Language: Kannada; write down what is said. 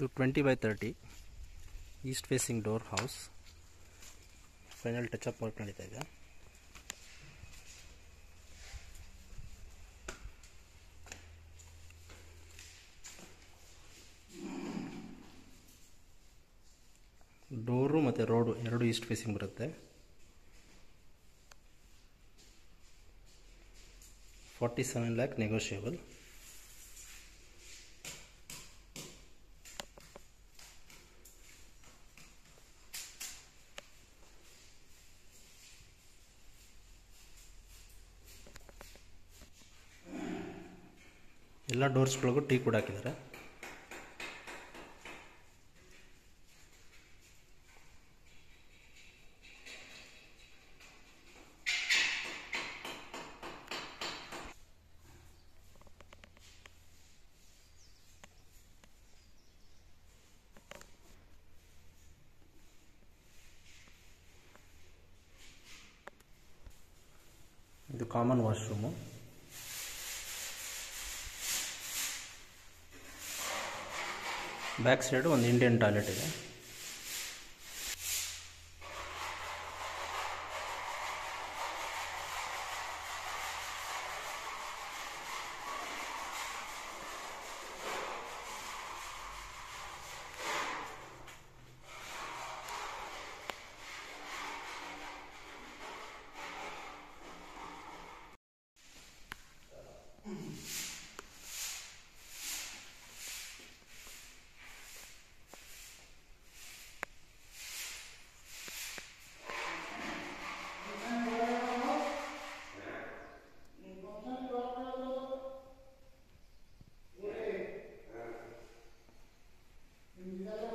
ಇದು twenty by thirty east facing door house final touch up work ನಡೀತಾ ಇದೆ ಡೋರು ಮತ್ತು ರೋಡು ಎರಡು ಈಸ್ಟ್ ಫೇಸಿಂಗ್ ಬರುತ್ತೆ ಫಾರ್ಟಿ ಸೆವೆನ್ ಲ್ಯಾಕ್ ನೆಗೋಷಿಯಬಲ್ ಎಲ್ಲ ಡೋರ್ಸ್ಗಳಿಗೂ ಟೀ ಕೂಡ ಹಾಕಿದ್ದಾರೆ ಇದು ಕಾಮನ್ ವಾಶ್ರೂಮು ಬ್ಯಾಕ್ ಸೈಡು ಒಂದು ಇಂಡಿಯನ್ ಟಾಯ್ಲೆಟ್ ಇದೆ ನಿಮ್ಗೆಲ್ಲ